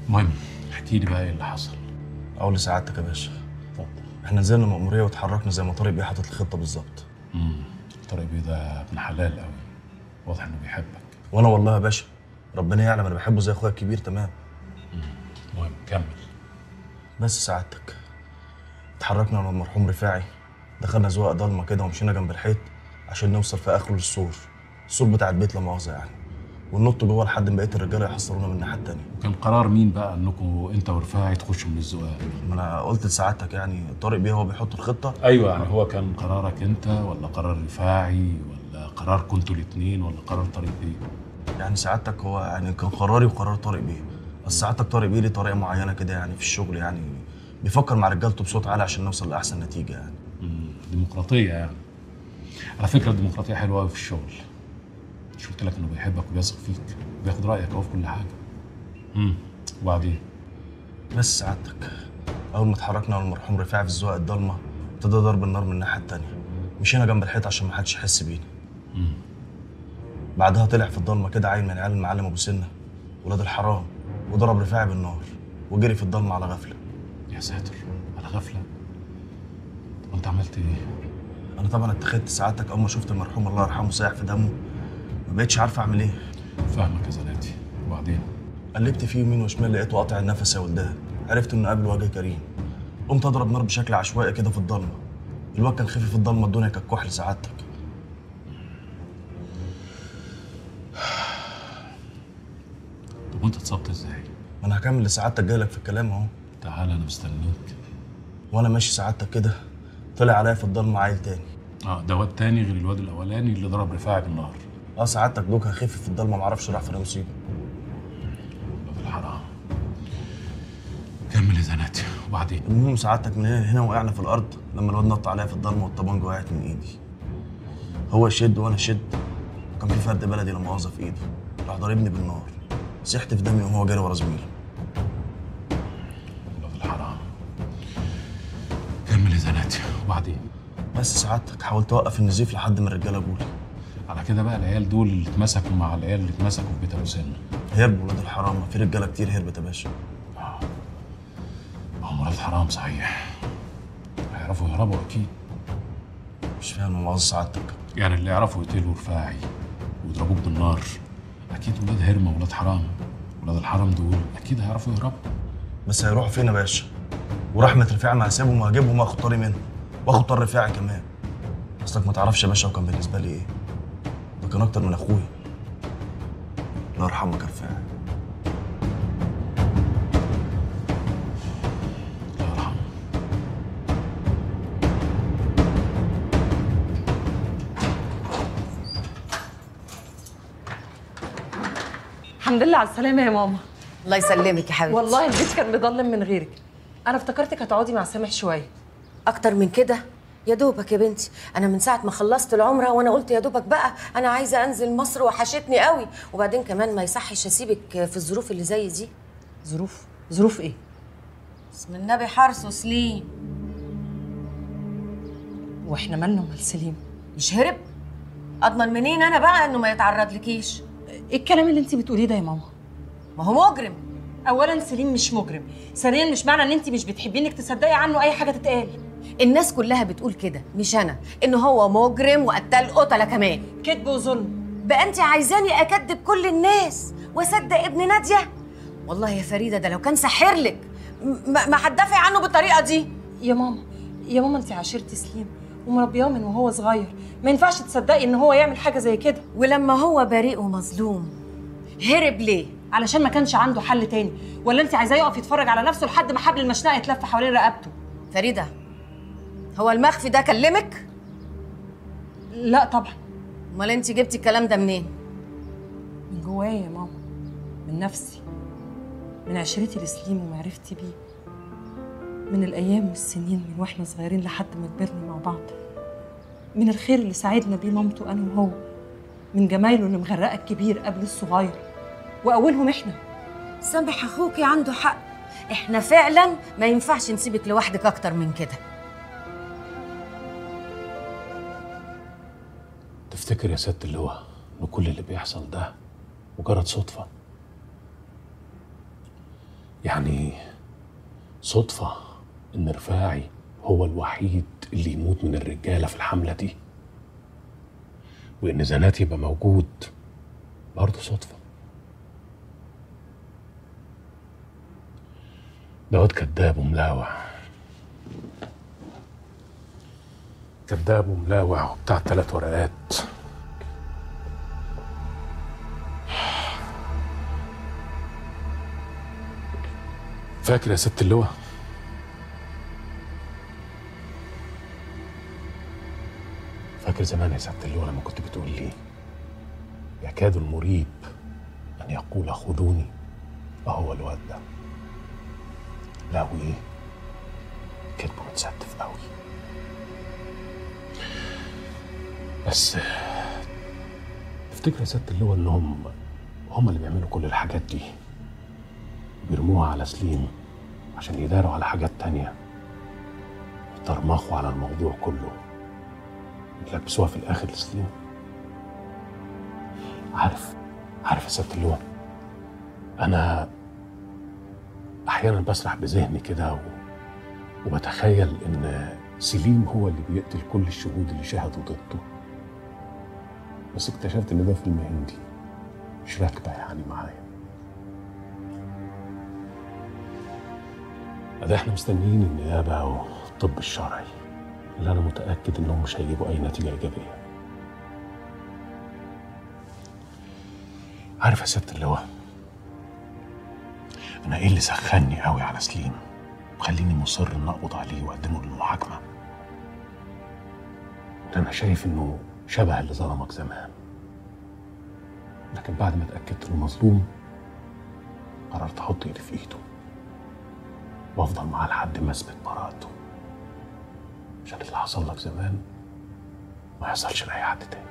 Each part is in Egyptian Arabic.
المهم احكي لي بقى ايه اللي حصل اقول لسعادتك يا باشا اتفضل احنا نزلنا مأمورية واتحركنا زي ما طارق بيه حاطط الخطة بالظبط امم طارق بيه ده ابن حلال قوي واضح انه بيحبك وانا والله يا باشا ربنا يعلم انا بحبه زي اخويا الكبير تمام المهم كمل بس سعادتك اتحركنا انا والمرحوم رفاعي دخلنا زواق ضلمه كده ومشينا جنب الحيط عشان نوصل في اخره للسور السور بتاع البيت لا مؤاخذه يعني وننط جوه لحد ما بقيه الرجاله يحصرونا من الناحيه التانيه كان قرار مين بقى انكم انت ورفاعي تخشوا من الزقاق ما انا قلت لسعادتك يعني طارق بيه هو بيحط الخطه ايوه يعني هو كان قرارك انت ولا قرار رفاعي ولا قرار كنتوا الاثنين ولا قرار طارق بيه يعني سعادتك هو يعني كان قراري وقرار طارق بيه بس سعادتك طارق بيه ليه طريقه معينه كده يعني في الشغل يعني بيفكر مع رجالته بصوت عالي عشان نوصل لاحسن نتيجه يعني مم، ديمقراطيه يعني على فكره الديمقراطيه حلوه قوي في الشغل مش قلت لك انه بيحبك وبيثق فيك وبياخد رايك اهو في كل حاجه امم وبعدين بس سعادتك اول ما اتحركنا أنا والمرحوم رفاعي في الزواق الضلمه ابتدى ضرب النار من الناحيه التانيه مشينا جنب الحيط عشان ما حدش يحس بينا مم. بعدها طلع في الضلمه كده عيل من عيال المعلم ابو سنه ولاد الحرام وضرب رفاعي بالنار وجري في الضلمه على غفله يا ساتر على غفله طب انت عملت ايه انا طبعا اتخذت سعادتك اول ما شفت المرحوم الله يرحمه سايح في دمه ما بقتش عارف اعمل ايه فاهمك يا زناتي وبعدين قلبت فيه يمين وشمال لقيته قاطع النفس يا ولدان عرفت انه قابل وجه كريم قمت اضرب نار بشكل عشوائي كده في الضلمه الواد كان خفيف في الضلمه الدنيا كانت كحل سعادتك طب وانت اتصبت ازاي ما انا هكمل لسعادتك جايلك في الكلام اهو تعال انا مستنيك وانا ماشي سعادتك كده طلع عليا في الضلمه عيل تاني اه ده واد تاني غير الواد الاولاني اللي ضرب رفاعي بالنار اه سعادتك دوكا خفيف في الضلمه معرفش راح فين مصيبه ولاد الحرام كمل يا زناتي وبعدين المهم سعادتك من هنا لهنا وقعنا في الارض لما الواد نط عليا في الضلمه والطبنجه وقعت من ايدي هو يشد وانا شد وكان في فرد بلدي لا مؤاخذه في ايده راح ضاربني بالنار سحت في دمي وهو جاري ورا زميلي ولاد الحرام كمل يا زناتي وبعدين بس سعادتك حاولت اوقف النزيف لحد ما الرجاله جولي على كده بقى العيال دول اللي اتمسكوا مع العيال اللي اتمسكوا في بيت ابو سنه هربوا ولاد الحرام في رجاله كتير هربت يا باشا هم ولاد حرام صحيح هيعرفوا يهربوا اكيد مش فاهم مؤاخذه سعادتك يعني اللي يعرفوا يقتلوا رفاعي ويضربوك بالنار اكيد ولاد هرمه ولاد حرام ولاد الحرام دول اكيد هيعرفوا يهربوا بس هيروحوا فين يا باشا ورحمه رفاعي ما هسيبهم وهجيبهم واخد طاري منهم واخد طار رفاعي كمان اصلك ما تعرفش يا باشا وكان بالنسبه لي ايه ده كان اكتر من اخويا الله يرحمك يا رفاعي الله يرحمه الحمد لله على السلامة يا ماما الله يسلمك يا حبيبتي والله البيت كان مضلم من غيرك أنا افتكرتك هتقعدي مع سامح شوية اكتر من كده يا دوبك يا بنتي انا من ساعه ما خلصت العمره وانا قلت يا دوبك بقى انا عايزه انزل مصر وحشتني قوي وبعدين كمان ما يصحش اسيبك في الظروف اللي زي دي ظروف ظروف إيه؟ بسم النبي حرصه سليم وإحنا مالنا ومال سليم؟ مش هرب اضمن منين انا بقى انه ما يتعرض لكيش إيه الكلام اللي أنت بتقوليه ده يا ماما؟ ما هو مجرم أولاً سليم مش مجرم، ثانياً مش معنى إن أنت مش بتحبيه إنك تصدقي عنه أي حاجة تتقال الناس كلها بتقول كده مش انا ان هو مجرم وقتال قتله كمان كذب وظلم بقى انت عايزاني اكذب كل الناس واصدق ابن ناديه والله يا فريده ده لو كان ساحر لك م- ما ما هتدافع عنه بالطريقه دي يا ماما يا ماما أنت عاشرتي سليم ومربياه من وهو صغير ما ينفعش تصدقي إن هو يعمل حاجة زي كده ولما هو بريء ومظلوم هرب ليه علشان ما كانش عنده حل تاني ولا أنت عايزاه يقف يتفرج على نفسه لحد ما حبل المشنقة يتلف حوالين رقبته فريده هو المخفي ده كلمك لا طبعا امال انت جبتي الكلام ده منين من جوايا يا ماما من نفسي من عشرتي لسليم ومعرفتي بيه من الأيام والسنين من وإحنا صغيرين لحد ما كبرنا مع بعض من الخير اللي ساعدنا بيه مامته أنا وهو من جمايله اللي مغرقة الكبير قبل الصغير وأولهم إحنا سامح اخوكي عنده حق احنا فعلا ما ينفعش نسيبك لوحدك اكتر من كده تفتكر يا ست اللواء ان كل اللي بيحصل ده مجرد صدفه يعني صدفة إن رفاعي هو الوحيد اللي يموت من الرجالة في الحملة دي وإن زناتي يبقى موجود برضه صدفة ده واد كداب وملاوع كداب وملاوع وبتاع تلات ورقات فاكر يا ست اللواء فاكر زمان يا ست اللواء لما كنت بتقول لي يكاد المريب أن يقول خذوني أهو الواد ده لا وإيه كذبه متستف قوي بس تفتكر يا ست اللواء إنهم هم اللي بيعملوا كل الحاجات دي بيرموها على سليم عشان يداروا على حاجات تانية يترمخوا على الموضوع كله يلبسوها في الآخر لسليم عارف عارف يا ست اللواء أنا أحيانا بسرح بذهني كده و... وبتخيل إن سليم هو اللي بيقتل كل الشهود اللي شهدوا ضده بس اكتشفت إن ده فيلم هندي مش راكبة يعني معايا ده احنا مستنيين النيابة والطب الشرعي اللي أنا متأكد إنهم مش هيجيبوا أي نتيجة إيجابية عارف يا ست اللواء أنا إيه اللي سخني قوي على سليم وخليني مصر إن أقبض عليه وأقدمه للمحاكمة ده أنا شايف إنه شبه اللي ظلمك زمان لكن بعد ما اتأكدت إنه مظلوم قررت أحط إيدي في إيده وأفضل معاه لحد ما أثبت براءته عشان اللي حصل لك زمان ما يحصلش لأي حد تاني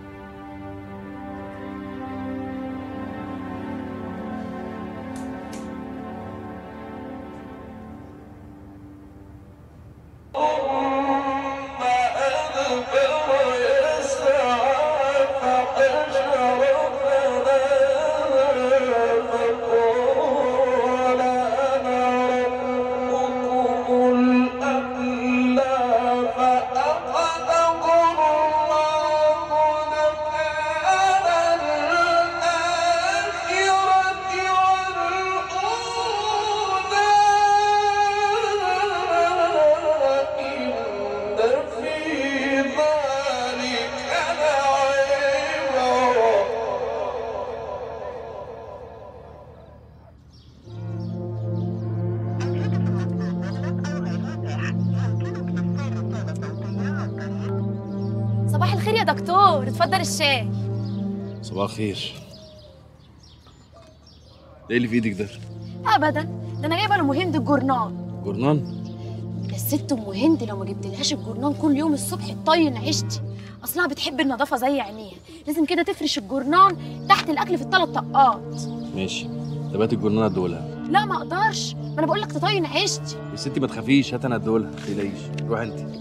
صباح الخير يا دكتور اتفضل الشاي صباح الخير ده ايه اللي في ايدك ده؟ ابدا ده انا جايبه لام هند الجورنان جورنان؟ ده الست ام هند لو ما جبتلهاش الجورنان كل يوم الصبح تطين عيشتي اصلها بتحب النظافه زي عينيها لازم كده تفرش الجورنان تحت الاكل في الثلاث طقات ماشي طب الجورنان ادولها لا ما اقدرش ما انا بقول لك تطين عيشتي يا ستي ما تخافيش هات انا ادولها ما تقلقيش روح انت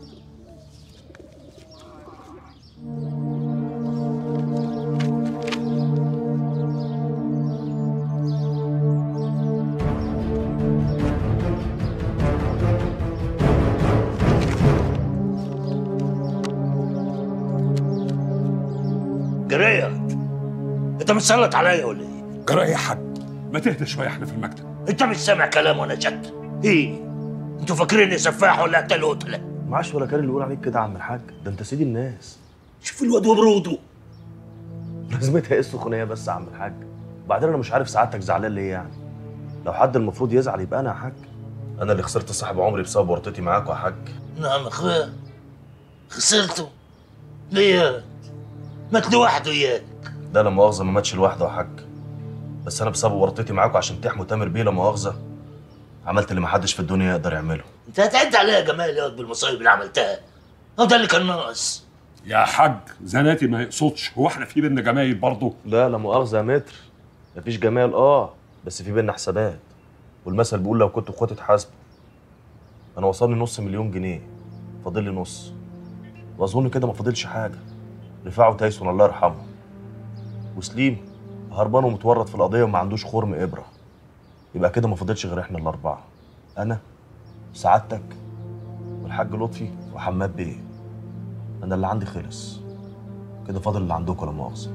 جريت انت متسلط عليا ولا ايه؟ جرى يا حاج ما تهدى شويه احنا في المكتب انت مش سامع كلام وانا جت ايه؟ انتوا فاكريني سفاح ولا قتل قتله؟ معاش ولا كان اللي يقول عليك كده يا عم الحاج ده انت سيد الناس شوف الواد وبروده لازمتها ايه السخونيه بس يا عم الحاج وبعدين انا مش عارف سعادتك زعلان ليه يعني لو حد المفروض يزعل يبقى انا يا حاج انا اللي خسرت صاحب عمري بسبب ورطتي معاك يا حاج نعم اخويا خسرته ليه؟ مات لوحده اياك ده لا مؤاخذه ما ماتش لوحده يا حاج بس انا بسبب ورطتي معاكوا عشان تحموا تامر بيه لا مؤاخذه عملت اللي محدش في الدنيا يقدر يعمله انت هتعد عليا يا جمال ياض بالمصايب اللي عملتها هو ده اللي كان ناقص يا حاج زناتي ما يقصدش هو احنا في بينا جمايل برضه لا لا مؤاخذه يا متر مفيش جمال اه بس في بينا حسابات والمثل بيقول لو كنتوا اخواتي تحاسبوا انا وصلني نص مليون جنيه فاضل لي نص واظن كده ما فاضلش حاجه رفاعه تايسون الله يرحمه وسليم هربان ومتورط في القضيه وما عندوش خرم ابره يبقى كده ما فضلش غير احنا الاربعه انا سعادتك والحاج لطفي وحماد بيه انا اللي عندي خلص كده فاضل اللي عندكم لا مؤاخذه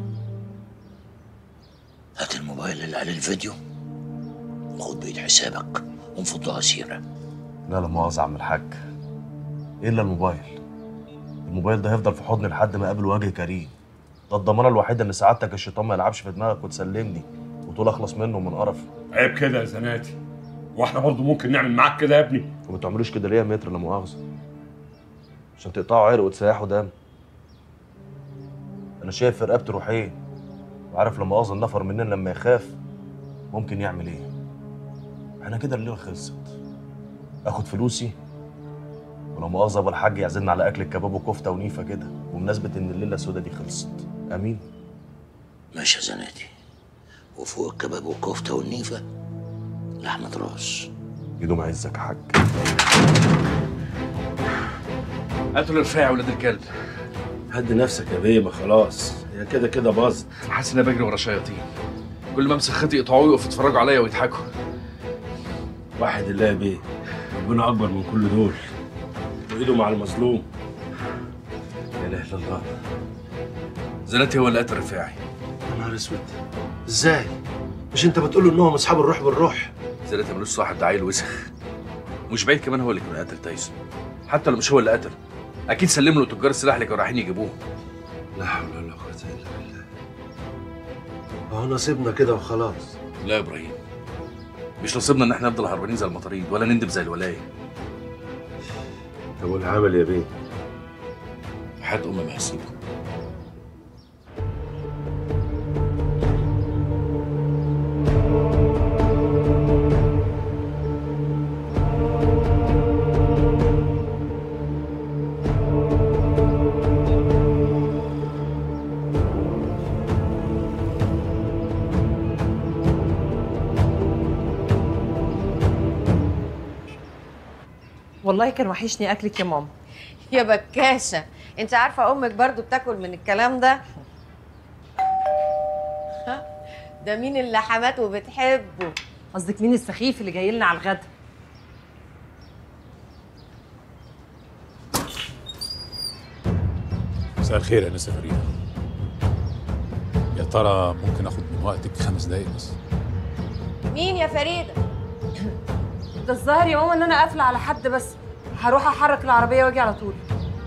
هات الموبايل اللي عليه الفيديو وخد بقية حسابك ونفضها سيرة لا لا مؤاخذه يا عم الحاج الا الموبايل الموبايل ده هيفضل في حضني لحد ما اقابل وجه كريم ده الضمانه الوحيده ان سعادتك الشيطان ما يلعبش في دماغك وتسلمني وتقول اخلص منه من قرفه عيب كده يا زناتي واحنا برضو ممكن نعمل معاك كده يا ابني وما تعملوش كده ليه يا متر لا مؤاخذه عشان تقطعوا عرق وتسيحوا دم انا شايف في رقبتي روحين وعارف لما مؤاخذه النفر مننا لما يخاف ممكن يعمل ايه احنا كده الليله خلصت اخد فلوسي ولو مؤاخذه ابو الحاج يعزمنا على اكل كباب وكفته ونيفه كده بمناسبه ان الليله السوداء دي خلصت امين ماشي يا زناتي وفوق الكباب والكفتة والنيفة لحمة راس يدوم عزك يا حاج قتلوا الرفاعي ولاد الكلب هدي نفسك يا بيه ما خلاص هي كده كده باظت حاسس ان انا بجري ورا شياطين كل ما امسك خطي يقطعوه ويقفوا يتفرجوا عليا ويضحكوا واحد الله يا بيه ربنا اكبر من كل دول وايده مع المظلوم لا اله الا الله زناتي هو اللي قتل الرفاعي يا نهار اسود ازاي مش انت بتقول انهم اصحاب الروح بالروح زناتي ملوش صاحب ده عيل وسخ مش بعيد كمان هو اللي كان قتل تايسون حتى لو مش هو اللي قتل اكيد سلم له تجار السلاح اللي كانوا رايحين يجيبوه لا حول ولا قوه الا بالله هو نصيبنا كده وخلاص لا يا ابراهيم مش نصيبنا ان احنا نفضل هربانين زي المطاريد ولا نندب زي الولايه طب والعمل يا بيه حد امي ما هسيبه والله كان وحشني اكلك يا ماما يا بكاشة انت عارفة امك برضو بتاكل من الكلام ده ها؟ ده مين اللي حماته وبتحبه قصدك مين السخيف اللي جاي لنا على الغدا مساء الخير يا نسا فريدة يا ترى ممكن اخد من وقتك خمس دقايق بس مين يا فريدة ده الظاهر يا ماما ان انا قافله على حد بس هروح احرك العربيه واجي على طول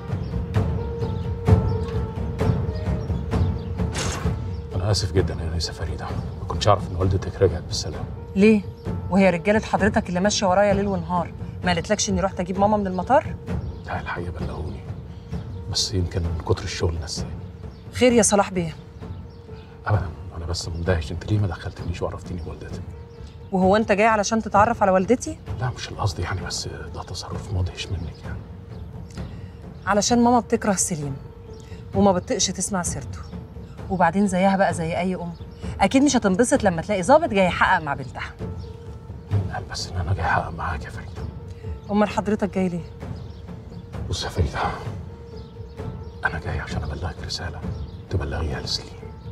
انا اسف جدا يا نسا فريدة ما كنتش اعرف ان والدتك رجعت بالسلامه ليه وهي رجاله حضرتك اللي ماشيه ورايا ليل ونهار ما قالتلكش اني رحت اجيب ماما من المطار لا الحقيقه بلغوني بس يمكن من كتر الشغل نساني خير يا صلاح بيه ابدا انا بس مندهش انت ليه ما دخلتنيش وعرفتيني بوالدتك وهو انت جاي علشان تتعرف على والدتي لا مش القصد يعني بس ده تصرف مدهش منك يعني علشان ماما بتكره سليم وما بتطقش تسمع سيرته وبعدين زيها بقى زي اي ام اكيد مش هتنبسط لما تلاقي ظابط جاي يحقق مع بنتها مين قال بس ان انا جاي احقق معاك يا فريده امال حضرتك جاي ليه بص يا فريده انا جاي عشان ابلغك رساله تبلغيها لسليم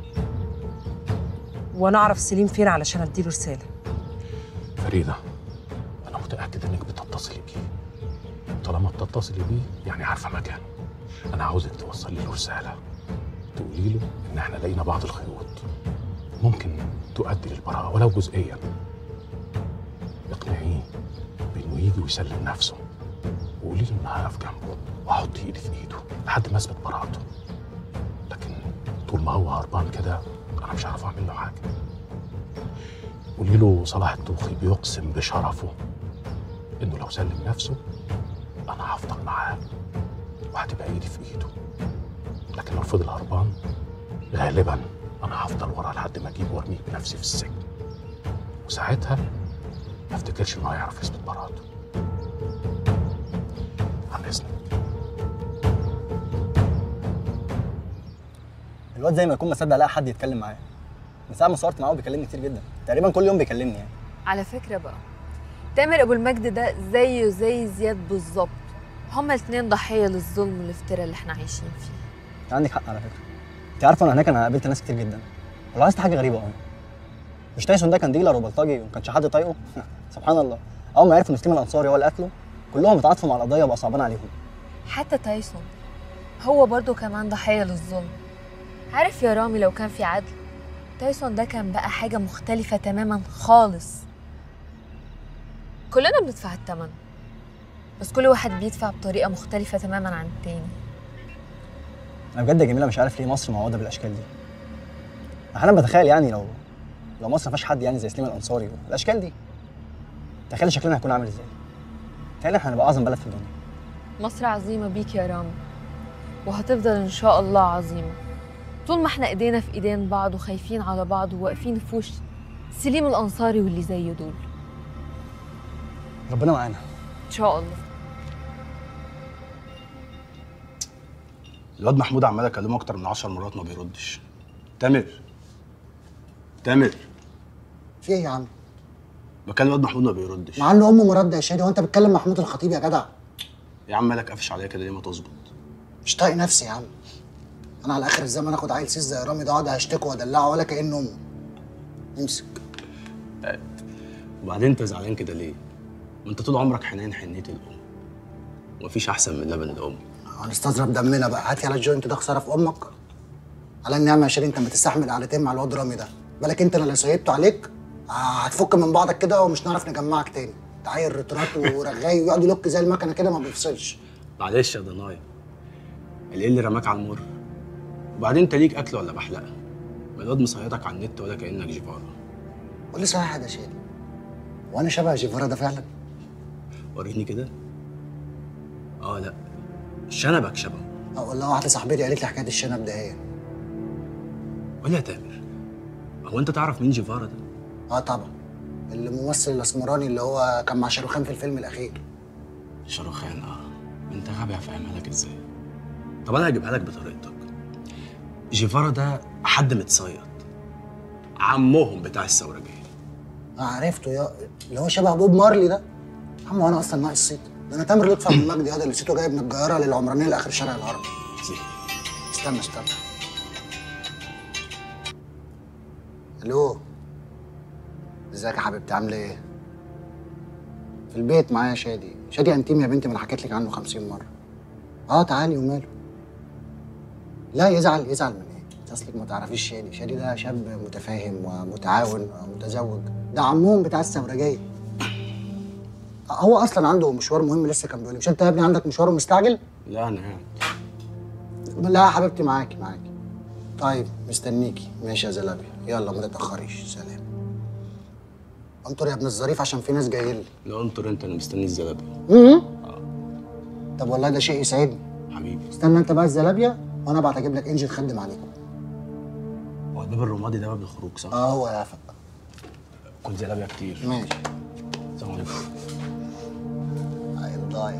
وانا اعرف سليم فين علشان اديله رساله فريده انا متاكد انك بتتصلي بيه طالما بتتصلي بيه يعني عارفه مكانه انا عاوزك توصلي له رساله تقولي له ان احنا لقينا بعض الخيوط ممكن تؤدي للبراءه ولو جزئيا اقنعيه بانه يجي ويسلم نفسه وقولي له ان هقف جنبه واحط ايدي في ايده لحد ما اثبت براءته لكن طول ما هو هربان كده انا مش هعرف اعمل له حاجه قولي له صلاح الطوخي بيقسم بشرفه انه لو سلم نفسه انا هفضل معاه وهتبقى ايدي في ايده لكن لو فضل هربان غالبا انا هفضل وراه لحد ما اجيبه وارميه بنفسي في السجن وساعتها ما افتكرش انه هيعرف يثبت براءته عن اذنك الواد زي ما يكون ما صدق لقى حد يتكلم معاه من ساعه ما صورت معاه بيكلمني كتير جدا تقريبا كل يوم بيكلمني يعني على فكرة بقى تامر أبو المجد ده زيه زي زياد بالظبط هما الاتنين ضحية للظلم والافتراء اللي احنا عايشين فيه عندك حق على فكره انت عارفه انا هناك انا قابلت ناس كتير جدا ولاحظت حاجه غريبه قوي مش تايسون ده كان ديلر وبلطجي وما كانش حد طايقه سبحان الله اول ما عرفوا ان سليم الانصاري هو اللي قتله كلهم اتعاطفوا مع القضيه وبقى صعبان عليهم حتى تايسون هو برضو كمان ضحية للظلم عارف يا رامي لو كان في عدل تايسون ده كان بقى حاجة مختلفة تماما خالص كلنا بندفع الثمن بس كل واحد بيدفع بطريقة مختلفة تماما عن التاني انا بجد يا جميله مش عارف ليه مصر معوضه بالاشكال دي احيانا بتخيل يعني لو لو مصر ما فيهاش حد يعني زي سليم الانصاري والاشكال دي تخيل شكلنا هيكون عامل ازاي تخيل احنا هنبقى اعظم بلد في الدنيا مصر عظيمة بيك يا رامي وهتفضل إن شاء الله عظيمة طول ما احنا ايدينا في ايدين بعض وخايفين على بعض وواقفين في وش سليم الأنصاري واللي زيه دول ربنا معانا إن شاء الله الواد محمود عمال اكلمه اكتر من 10 مرات ما بيردش تامر تامر في ايه يا عم؟ بكلم الواد محمود ما بيردش مع انه امه مرده يا شادي وانت بتكلم محمود الخطيب يا جدع يا عم مالك قافش عليا كده ليه ما تظبط مش طايق نفسي يا عم انا على اخر الزمن اخد عيل سيس زي رامي ده اقعد هشتكه وادلعه ولا كانه امه امسك وبعدين انت زعلان كده ليه؟ ما انت طول عمرك حنين حنيه الام ومفيش احسن من لبن الام هنستظرف دمنا بقى هات يلا الجوينت ده خساره في امك على النعمه يا شادي انت ما تستحمل قعدتين مع الواد رامي ده بالك انت انا اللي سيبته عليك آه، هتفك من بعضك كده ومش نعرف نجمعك تاني ده عيل رطرات ورغاي ويقعد يلوك زي المكنه كده ما بيفصلش معلش يا ضنايا الايه اللي رماك على المر وبعدين انت ليك اكل ولا بحلقه ما الواد مصيطك على النت ولا كانك جيفارا قول لي صحيح يا شادي وانا شبه جيفارا ده فعلا وريني كده اه لا شنبك شبهه اه والله واحده صاحبتي قالت لي حكايه الشنب ده هي ولا يا تامر هو انت تعرف مين جيفارا ده اه طبعا الممثل الاسمراني اللي هو كان مع شاروخان في الفيلم الاخير شاروخان اه انت غبي هفهمها لك ازاي طب انا هجيبها لك بطريقتك جيفارا ده حد متصيد عمهم بتاع الثورجيه اه عرفته يا اللي هو شبه بوب مارلي ده يا عم وانا اصلا ناقص صيت ده انا تامر لطفي من مجدي هذا اللي صيته جايب من الجياره للعمرانيه لاخر شارع الهرم استنى استنى الو ازيك يا حبيبتي عامله ايه في البيت معايا شادي شادي انتيم يا بنتي ما انا حكيت لك عنه 50 مره اه تعالي وماله لا يزعل يزعل من ايه اصلك ما تعرفيش شادي شادي ده شاب متفاهم ومتعاون ومتزوج ده عمهم بتاع الثورجيه هو اصلا عنده مشوار مهم لسه كان بيقول لي مش انت يا ابني عندك مشوار مستعجل لا انا يعني لا يا حبيبتي معاكي معاكي طيب مستنيكي ماشي يا زلابيا يلا ما تتاخريش سلام انطر يا ابن الظريف عشان في ناس جايه لي لا انطر انت انا مستني الزلابيه امم طب والله ده شيء يسعدني حبيبي استنى انت بقى الزلابيا وانا ابعت اجيب لك انجل تخدم عليكم هو الباب الرمادي ده باب الخروج صح؟ اه هو يا فق كل زلابيه كتير ماشي السلام عليكم عيل ضايع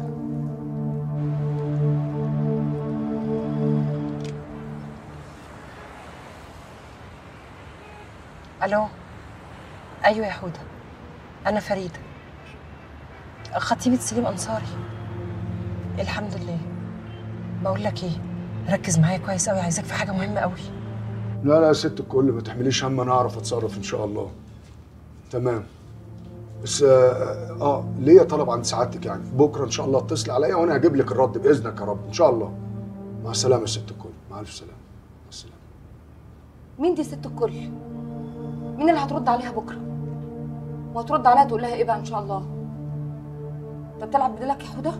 الو ايوه يا حوده انا فريده خطيبه سليم انصاري الحمد لله بقول لك ايه ركز معايا كويس قوي عايزاك في حاجه مهمه قوي لا لا يا ست الكل ما تحمليش هم انا اعرف اتصرف ان شاء الله تمام بس اه, آه ليا طلب عند سعادتك يعني بكره ان شاء الله اتصل عليا وانا هجيب لك الرد باذنك يا رب ان شاء الله مع السلامه يا ست الكل مع الف سلامه مع السلامه مين دي ست الكل؟ مين اللي هترد عليها بكره؟ وهترد عليها تقول لها ايه بقى ان شاء الله؟ انت بتلعب بديلك يا حوده؟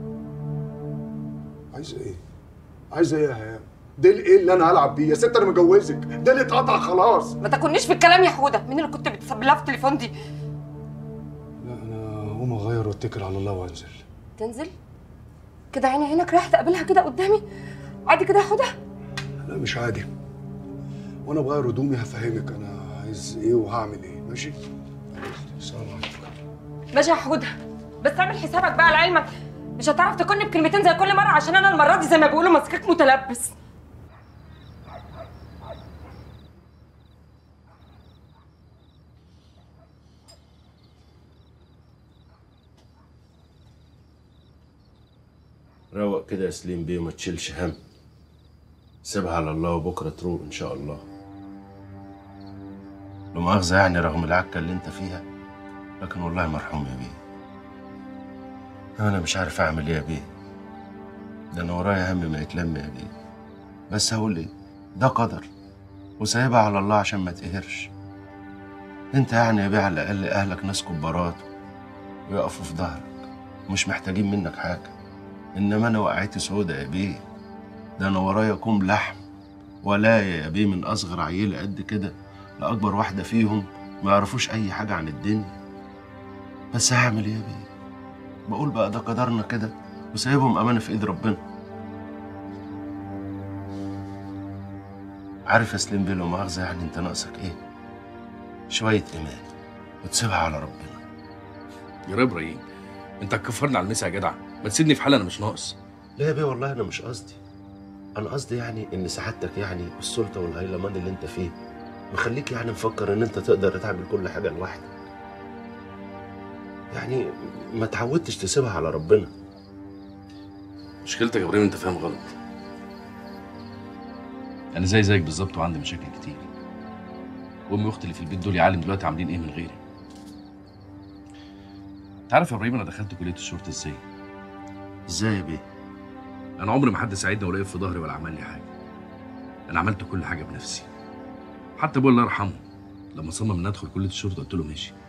عايزه ايه عايزه ايه يا هيام ده ايه اللي انا هلعب بيه يا ست انا مجوزك ده اللي اتقطع خلاص ما تاكلنيش في الكلام يا حوده، مين اللي كنت بتسبب لها في التليفون دي؟ لا انا هقوم اغير واتكل على الله وانزل تنزل؟ كده عيني عينك رايح تقابلها كده قدامي؟ عادي كده يا حوده؟ لا مش عادي وانا بغير هدومي هفهمك انا عايز ايه وهعمل ايه ماشي السلام عليكم ماشي يا حوده بس اعمل حسابك بقى لعلمك مش هتعرف تكوني بكلمتين زي كل مره عشان انا المره دي زي ما بيقولوا ماسكاك متلبس روق كده يا سليم بيه وما تشيلش هم سيبها على الله وبكره تروق ان شاء الله لا مؤاخذة يعني رغم العكة اللي انت فيها لكن والله مرحوم يا بيه انا مش عارف اعمل ايه يا بيه ده انا ورايا هم ما يتلم يا بيه بس هقول ايه ده قدر وسايبها على الله عشان ما تقهرش انت يعني يا بيه على الاقل اهلك ناس كبارات ويقفوا في ظهرك مش محتاجين منك حاجه انما انا وقعتي سودة يا بيه ده انا ورايا كوم لحم ولاية يا بيه من اصغر عيله قد كده لاكبر واحده فيهم ما يعرفوش اي حاجه عن الدنيا بس هعمل ايه يا بيه بقول بقى ده قدرنا كده وسايبهم امانه في ايد ربنا عارف يا سليم بيه لو مؤاخذه يعني انت ناقصك ايه شويه ايمان وتسيبها على ربنا يا ابراهيم انت هتكفرني على المسا يا جدع ما تسيبني في حالي انا مش ناقص لا يا بيه والله انا مش قصدي انا قصدي يعني ان سعادتك يعني السلطه والهيلمان اللي انت فيه مخليك يعني مفكر ان انت تقدر تعمل كل حاجه لوحدك يعني ما تعودتش تسيبها على ربنا مشكلتك يا ابراهيم انت فاهم غلط انا زي زيك بالظبط وعندي مشاكل كتير وامي واختي اللي في البيت دول يا عالم دلوقتي عاملين ايه من غيري تعرف يا ابراهيم انا دخلت كليه الشرطه ازاي ازاي يا بيه انا عمري ما حد ساعدني ولا وقف في ظهري ولا عمل لي حاجه انا عملت كل حاجه بنفسي حتى ابويا الله يرحمه لما صمم ان ادخل كليه الشرطه قلت له ماشي